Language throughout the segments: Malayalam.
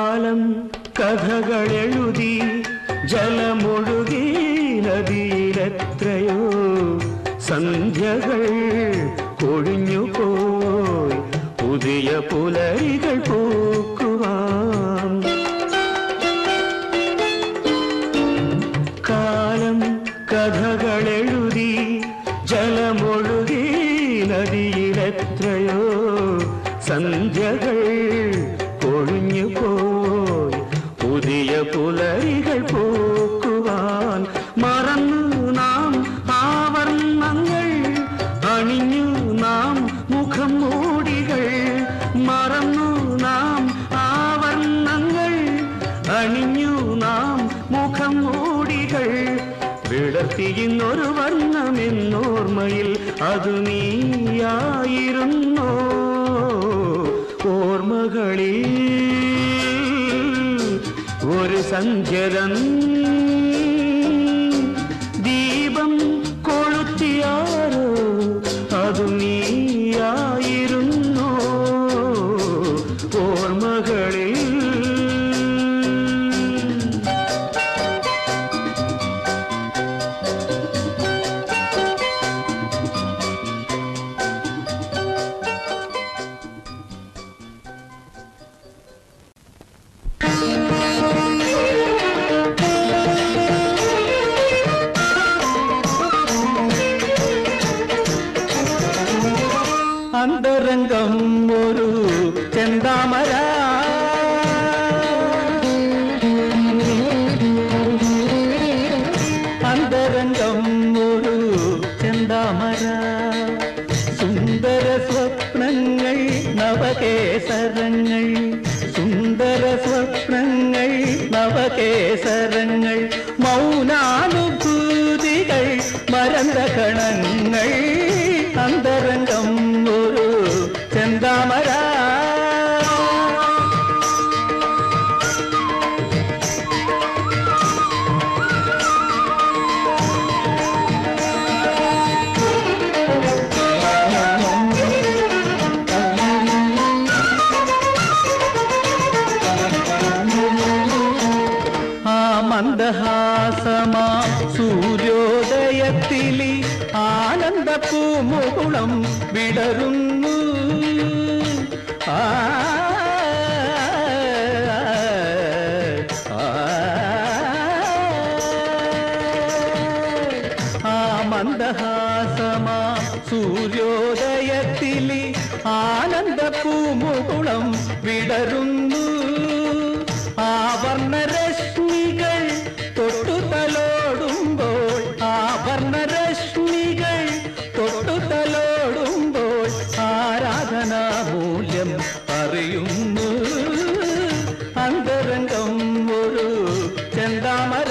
കാലം കഥകളെഴുതി ജലമൊഴുകി നദിയിലെത്രയോ സന്ധ്യകൾ കൊഴിഞ്ഞുപോയി പുതിയ പുലരികൾ പൂക്കുവാൻ കാലം കഥകളെഴുതി ജലമൊഴുകി നദിയിലെത്രയോ സന്ധ്യകൾ കൊഴിഞ്ഞു പോയി പുതിയ പുലരികൾ പൂക്കുവാൻ മറന്നു നാം ആവർണ്ണങ്ങൾ അണിഞ്ഞു നാം മുഖം മൂടികൾ മറന്നു നാം ആവർണ്ണങ്ങൾ അണിഞ്ഞു നാം മുഖം മൂടികൾ വിടർത്തിയുന്നൊരു വർണ്ണമെന്നോർമ്മയിൽ അത് നീയായിരുന്നോ ഓർമ്മകളിൽ ഒരു സഞ്ചരം ദീപം കൊളുത്തിയാരോ അത് നീയായിരുന്നോ ഓർമ്മകളിൽ അന്തരംഗം ഒരു ചെന്താമര അന്തരംഗം ഒരു ചെന്താമര സുന്ദര സ്വപ്നങ്ങൾ നവകേസരങ്ങൾ സുന്ദര സ്വപ്നങ്ങൾ നവകേസരങ്ങൾ മൗനാനുഭൂതികൾ മരന്തകണങ്ങൾ അന്തരംഗം ഒരു ചെന്താമര ആ മന്ദഹാസമാ സൂര്യോദയത്തിലി ആനന്ദ പൂമുകുളം വിടരുന്നു ആ ആ മന്ദഹാസമാ സൂര്യോദയത്തിലി ആനന്ദ പൂമുകുളം വിടരുന്നു ആവർണരശ്മികൾ തൊട്ടു തലോടുമ്പോൾ ആവർണരശ്മികൾ തൊട്ടു തലോടുമ്പോൾ ആരാധനാ മൂല്യം അറിയുന്നു അന്തരംഗം ഒരു ചെന്താമര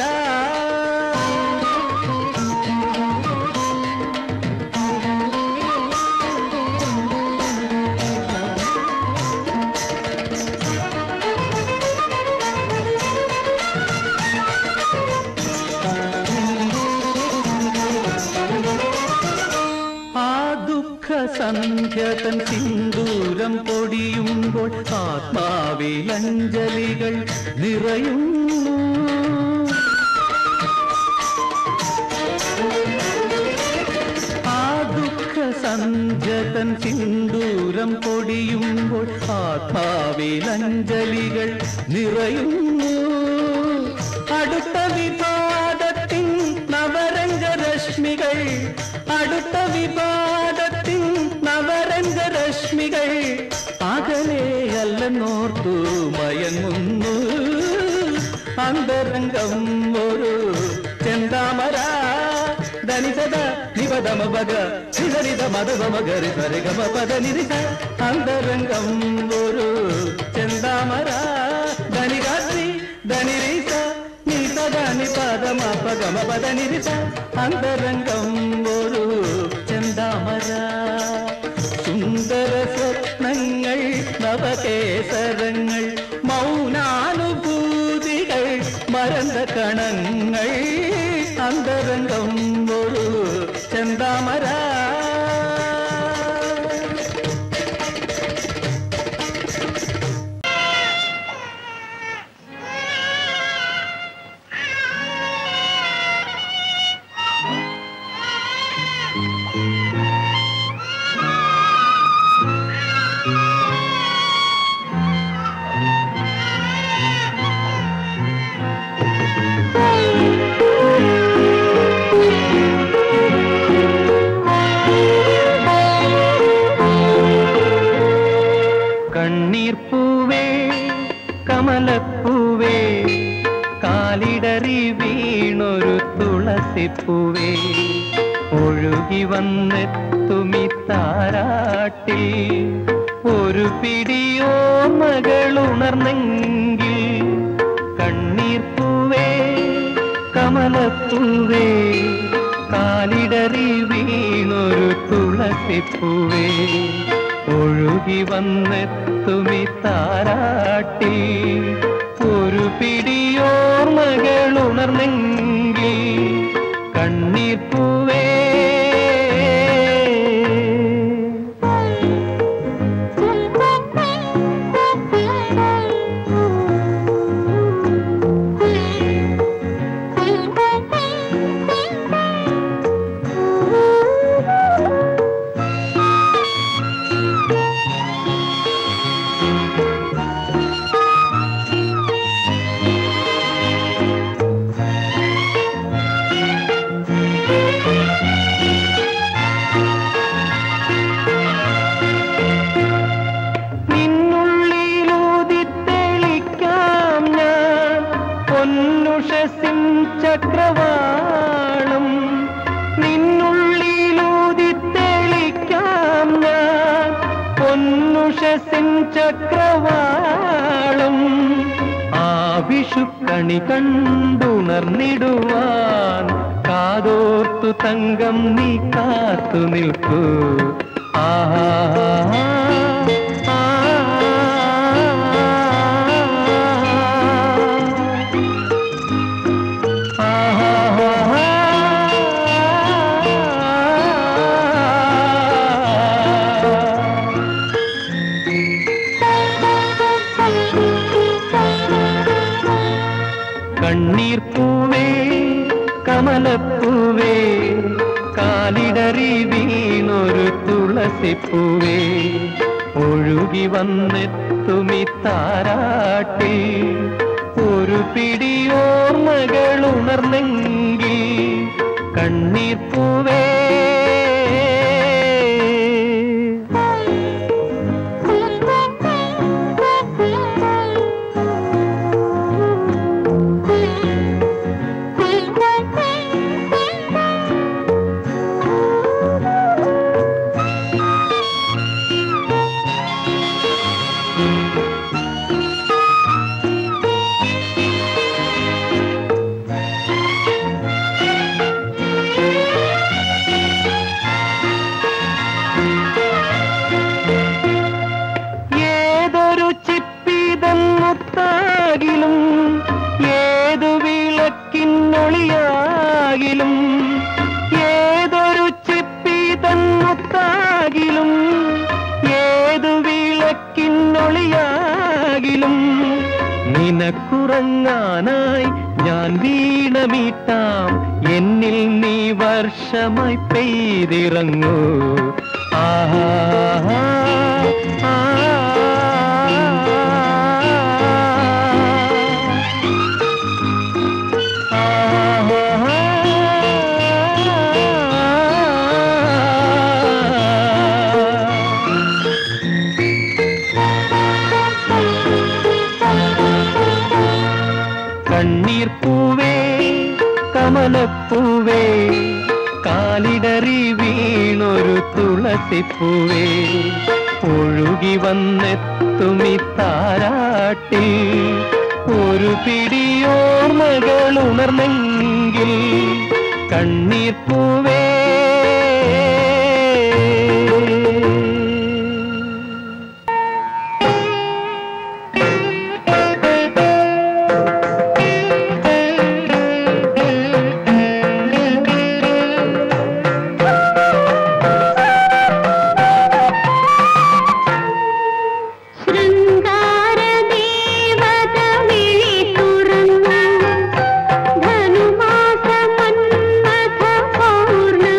ആ ദുഃഖ സന്ധ്യതൻ സിന്ദൂരം പൊടിയുമ്പോൾ ആത്മാവിൽ അഞ്ജലികൾ നിറയുന്നു ആ ദുഃഖ സന്ധ്യതൻ സിന്ദൂരം പൊടിയുമ്പോൾ ആത്മാവിൽ അഞ്ജലികൾ നിറയുന്നു അടുത്ത വിവാദത്തിൻ നവരംഗരശ്മികൾ അടുത്ത വിവാദത്തിൻ നവരംഗരശ്മികൾ അകലെയല്ലെന്നോർത്തു മയങ്ങുന്നു അന്തരംഗം ഒരു ചെന്താമര ധനിസത നിപദമ ഭഗ നിസരിത മതമ ഗരി സരിഗമ പദ നിരിസ അന്തരംഗം ഒരു ചെന്താമര ധനിരാത്രി ധനിരീസ നിസദ നിപദമ പഗമ പദ നിരിസ അന്തരംഗം ഒരു ചെന്താമര സുന്ദര സ്വപ്നങ്ങൾ നവകേസരങ്ങൾ മൗനാനുഭൂതികൾ മരന്ത കണങ്ങൾ അന്തരംഗം ഒരു ചെന്താമര കമലപ്പൂവേ കാലിടറി വീണൊരു തുളസിപ്പൂവേ ഒഴുകി വന്നെത്തുമി താരാട്ടിൽ ഒരു പിടിയോ മകളുണർന്നെങ്കിൽ കണ്ണീർ പൂവേ കമലപ്പൂവേ കാലിടറി വീണൊരു തുളസിപ്പൂവേ ഒഴുകി വന്നെത്തുമി താരാട്ടി ഒരു പിടിയോർ മകളുണർന്നെങ്കിൽ കണ്ണീർ പൂവേ നിന്നുള്ളിലൂതിത്തെളിക്കാം ഞാൻ പൊന്നുഷസിൻ ചക്രവാളം നിന്നുള്ളിലൂതിത്തെളിക്കാം ഞാൻ പൊന്നുഷസിൻ ചക്രവാളം ആ വിഷുക്കണി കണ്ടുണർന്നിടുവാൻ കാതോർത്തു തങ്കം നീ കാത്തു നിൽക്കൂ ആഹാ ആ, കണ്ണീർ പൂവേ കമലപ്പൂവേ കാലിടറി വീണൊരു തുളസിപ്പൂവേ ഒഴുകി വന്നെത്തുമി താരാട്ടി ഒരു പിടിയോർമകൾ ഉണർന്നെങ്കിൽ കണ്ണീർ പൂവേ ഏതൊരു ചിപ്പിതൻ മുത്താകിലും ഏതു വിളക്കിന്നൊളിയാകിലും ഏതൊരു ചിപ്പിതൻ മുത്താകിലും ഏതു വിളക്കിന്നൊളിയാകിലും നിനക്കുറങ്ങാനായി ഞാൻ വീണമീട്ടാം എന്നിൽ നീ വർഷമായി പെയ്തിറങ്ങൂ ആഹാ ആ, കണ്ണീർ പൂവേ കമലപ്പൂവേ കാലിടറി വീണൊരു തുളസിപ്പൂവേ ഒഴുകി വന്നെത്തുമി താരാട്ടി ഒരു പിടിയോർമകൾ ഉണർന്നെങ്കിൽ കണ്ണീർ പൂവേ ശൃംഗാരദേവത വിളി തുറന്നു ധനുമാസ മന്മഥ പൗർണമി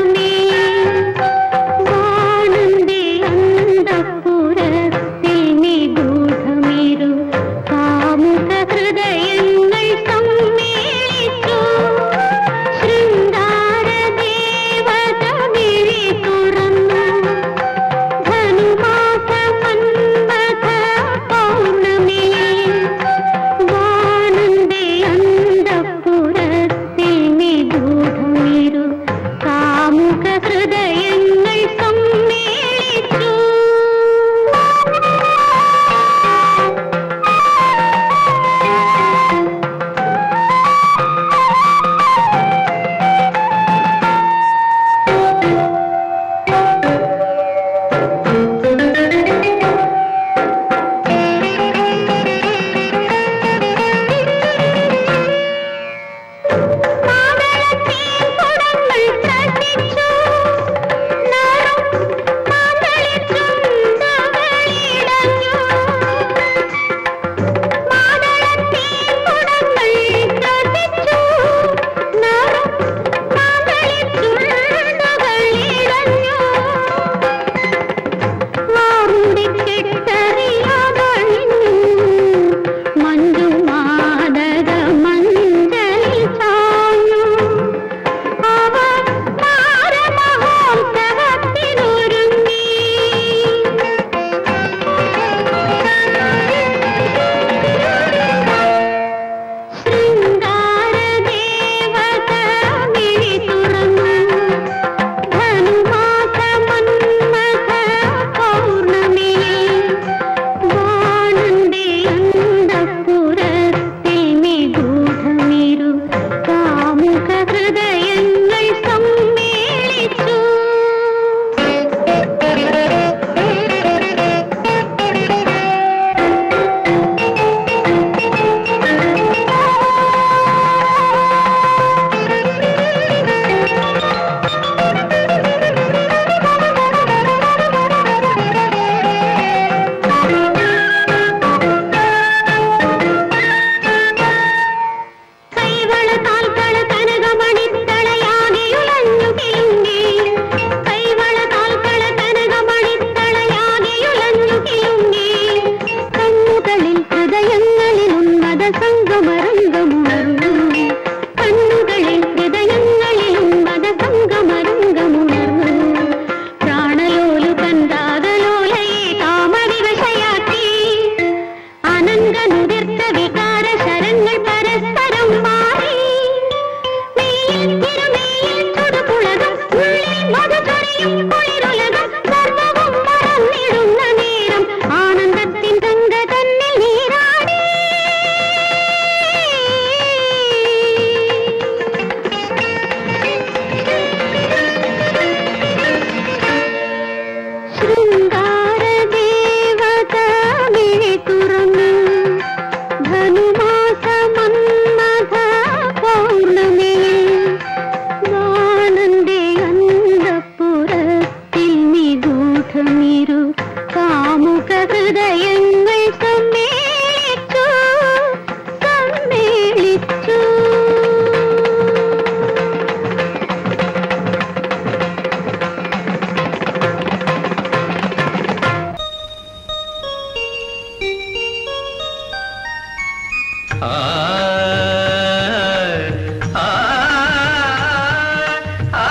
ധനുമാസമന്മഥ പൗർണമിയിൽ വാണന്റെ അന്തപ്പുറത്തിൽ നിഗൂഢമിരു കാമുക ഹൃദയങ്ങൾ സമ്മേളിച്ചു സമ്മേളിച്ചു ആ ആ ആ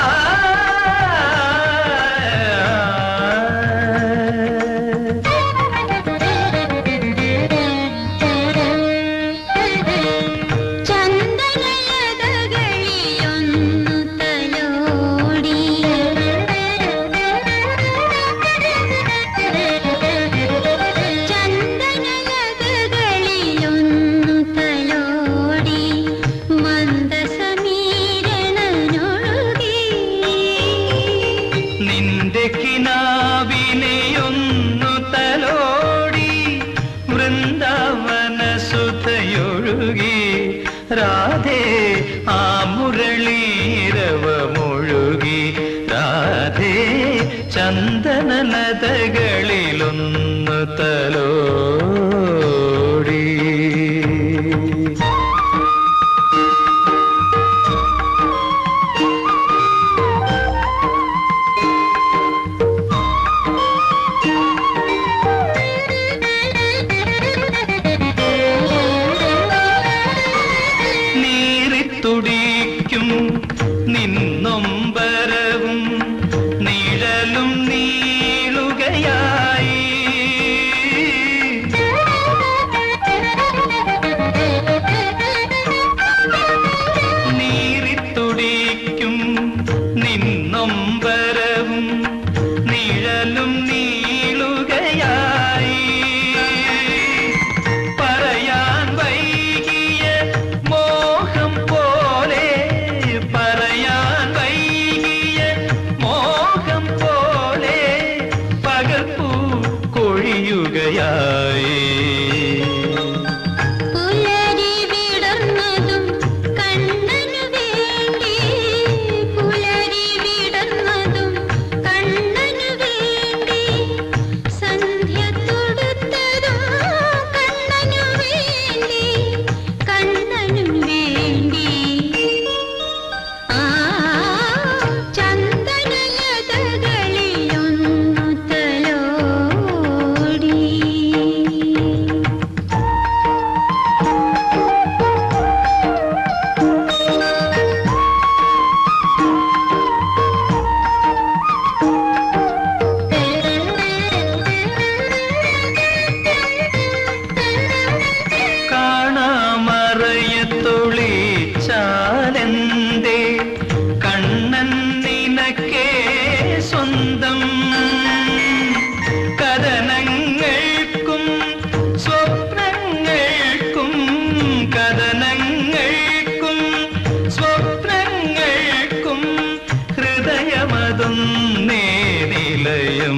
ചന്ദനലതകളിലൊന്നു തലോടി ചന്ദനലതകളിലൊന്നു തലോടി മന്ദസമീരണനൊഴുകി നിന്റെ കിനാവിനെയൊന്നു തലോടി വൃന്ദാവന സുധയൊഴുകി രാധേ ആ മുരളീരവമൊഴുകി രാധേ ചന്ദനലതകളിലൊന്നു തലോടി നീറിത്തുടിക്കും നിന്നൊമ്പരവും നിഴലും നീളുകയായി നീറിത്തുടിക്കും നിന്നൊമ്പരവും നിഴലും നീളുകയായി പറയാൻ വൈകിയ മോഹം പോലെ പറയാൻ വൈകിയ മോഹം പോലെ പകൽപ്പൂ കൊഴിയുകയായി പുലരി വിടർന്നതും കണ്ണനു വേണ്ടി പുലരി വിടർന്നതും കണ്ണനു വേണ്ടി സന്ധ്യ തൊടുത്തതും കണ്ണനു വേണ്ടി കണ്ണനു വേണ്ടി ആ ചന്ദനലതകളിലൊന്നു തലോടി കാണാമറയത്തൊളിച്ചാലെന്തേ കണ്ണൻ നിനക്കേ സ്വന്തം കഥനങ്ങൾക്കും സ്വപ്നങ്ങൾക്കും കഥനങ്ങൾക്കും സ്വപ്നങ്ങൾക്കും ഹൃദയമതൊന്നേ നിലയം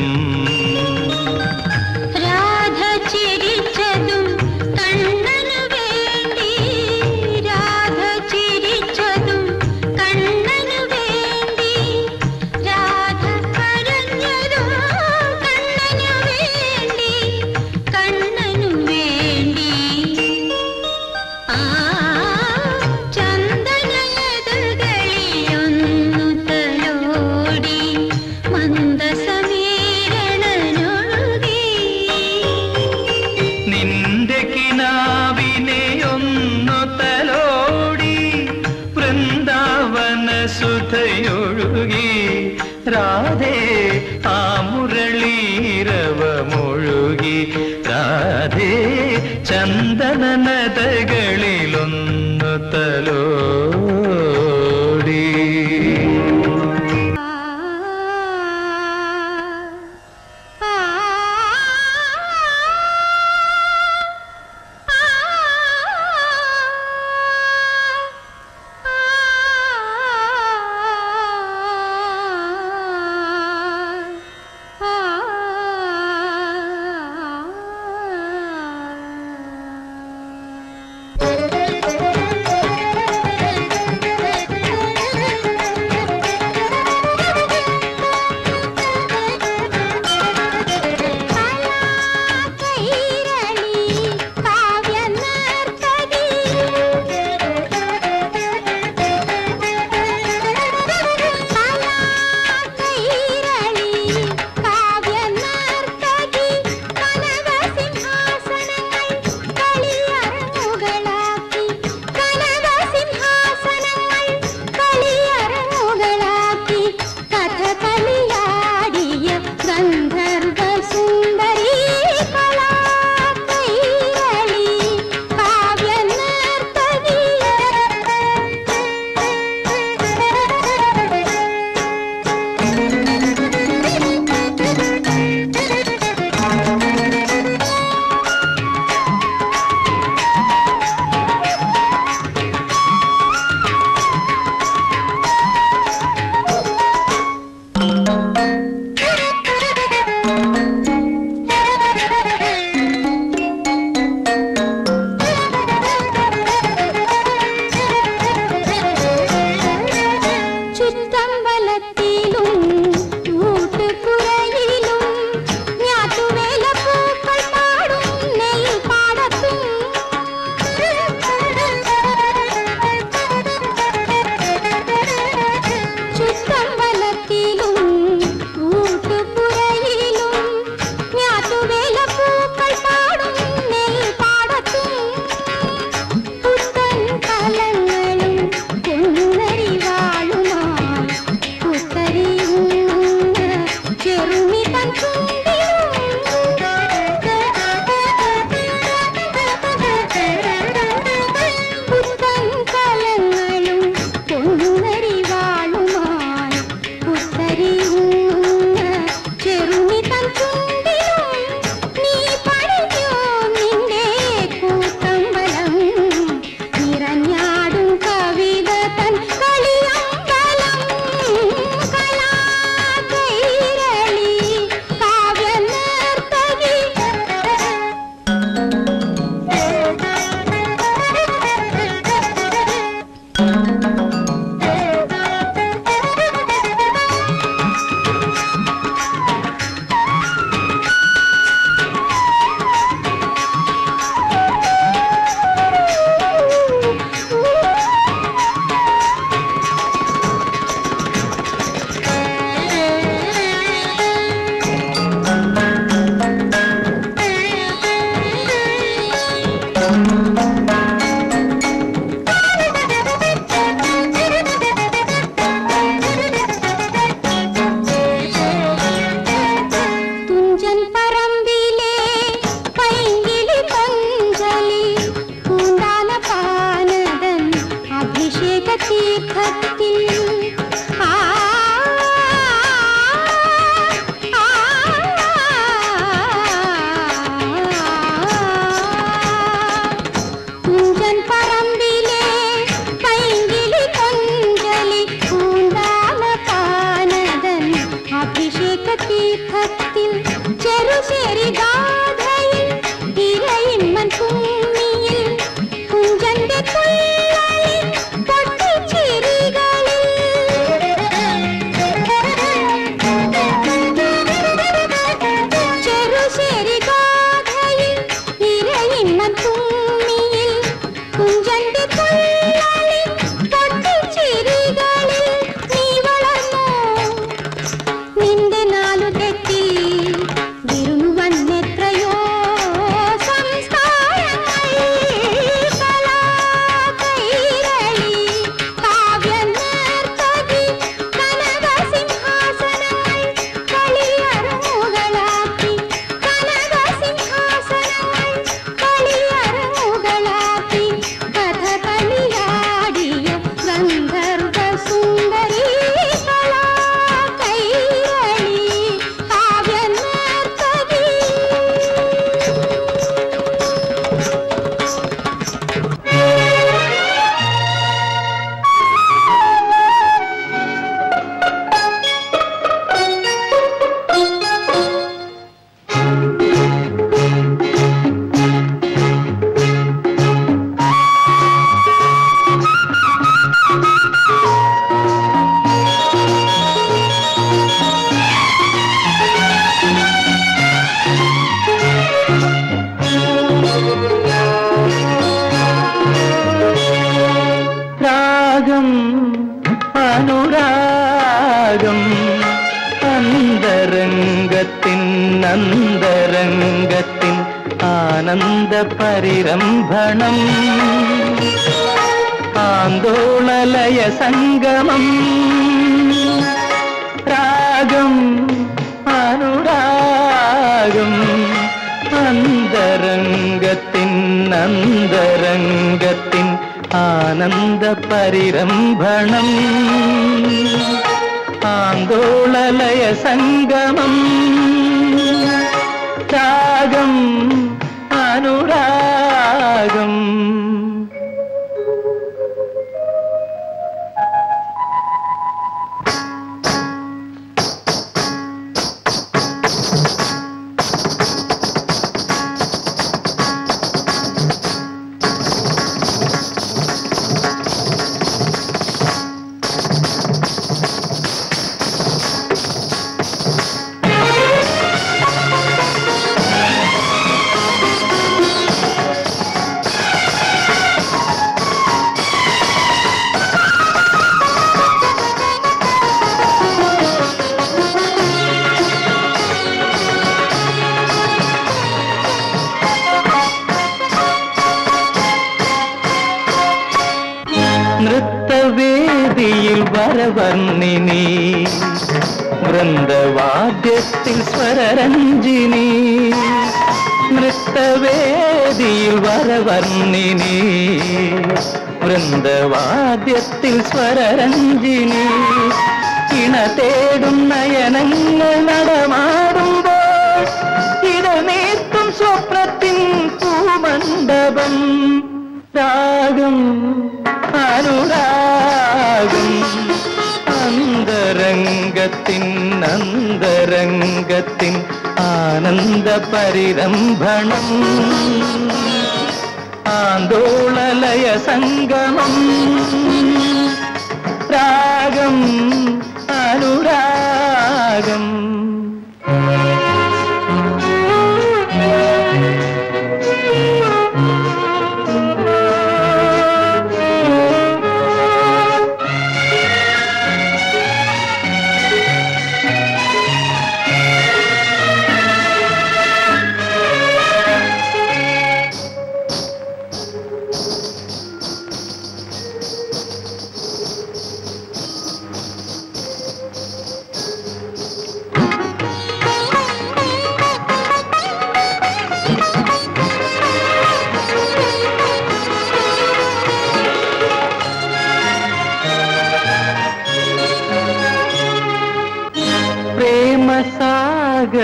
രാധ ചിരിച്ചതും കണ്ണനു വേണ്ടി രാധ ചിരിച്ചതും കണ്ണനു വേണ്ടി രാധ കരഞ്ഞതും കണ്ണനു വേണ്ടി കണ്ണനു വേണ്ടി ആ ചന്ദനലതകളിലൊന്നു തലോടി മന്ദസമീരണനൊഴുകി നിന്റെ കിനാവിനെ ഒന്നു തലോടി വൃന്ദാവന സുധയൊഴുകി രാധേ ആ മുരളീരവമൊഴുകി രാധേ ചന്ദനനതകളിലൊന്നു തലോടി ആ തീർത്ഥത്തിൽ ആ കുഞ്ചൻ പറമ്പിലെ പൈങ്കിളി കൊഞ്ചലി പൂന്താന പാനതൻ അഭിഷേക തീർത്ഥത്തിൽ ചെറുശേരി ഗാഥയിൽ തിരയിന്മൻ കുമ്മിയിൽ കുഞ്ചന്റെ തുള്ളലിൽ പൊട്ടിച്ചിരികളിൽ ചെറുശേരി ഗാഥയിൽ തിരയിന്മൻ കുമ്മിയിൽ കുഞ്ചന്റെ തുള്ളലിൽ പൊട്ടിച്ചിരികളിൽ നീ വളർന്നു നിന്റെ നാലു തെറ്റിൽ വിരുന്നു വന്നെത്രയോ സംസ്കാരങ്ങൾ കലാകൈരളി കാവ്യനർത്തകി കനകസിംഹാസനങ്ങൾ കളിയറമുകളാക്കി കനകസിംഹാസനങ്ങൾ കളിയറമുകളാക്കി കഥകളിയാടിയ ഗന്ധർവ സുന്ദരി കലാകൈരളി കാവ്യനർത്തകി രാഗം അനുരാഗം അന്തരംഗത്തിൻ അന്തരംഗത്തിൻ ആനന്ദ പരിരംഭണം ആന്തോളലയ സംഗമം രാഗം അനുരാഗം അന്തരംഗത്തിൻ അന്തരംഗത്തിൻ ആനന്ദ പരിരംഭണം ആന്തോളലയ സംഗമം രാഗം അനുരാഗം നൃത്തവേദിയിൽ വരവർണ്ണിനി വൃന്ദവാദ്യത്തിൽ സ്വരരഞ്ജിനി നൃത്തവേദിയിൽ വരവർണ്ണിനി വൃന്ദവാദ്യത്തിൽ സ്വരരഞ്ജിനി ഇണ തേടും നയനങ്ങൾ നടമാടുമ്പോൾ ഇടനീർത്തും സ്വപ്നത്തിൻ പൂമണ്ഡപം രാഗം അനുരാഗം അന്തരംഗത്തിൻ അന്തരംഗത്തിൻ ആനന്ദ പരിരംഭണം ആന്തോളലയ സംഗമം രാഗം അനുരാഗം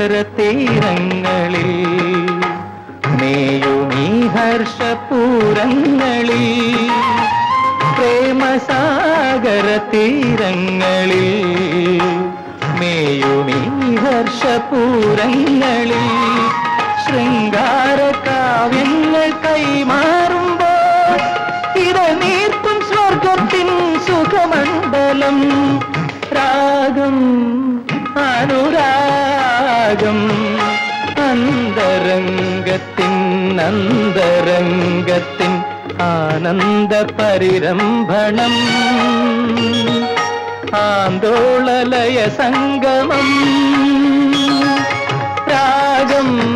സാഗര തീരങ്ങളിൽ മേയുമീ ഹർഷപൂരങ്ങളിൽ പ്രേമസാഗര തീരങ്ങളിൽ മേയുമീ ഹർഷപൂരങ്ങളിൽ ശൃംഗാര കാവ്യങ്ങൾ കൈമാറുമ്പോൾ ഇടനീർക്കും സ്വർഗത്തിൻ സുഖമണ്ഡലം രാഗം അനുരാഗം അന്തരംഗത്തിൻ അന്തരംഗത്തിൻ ആനന്ദ പരിരംഭണം ആന്തോളലയ സംഗമം രാഗം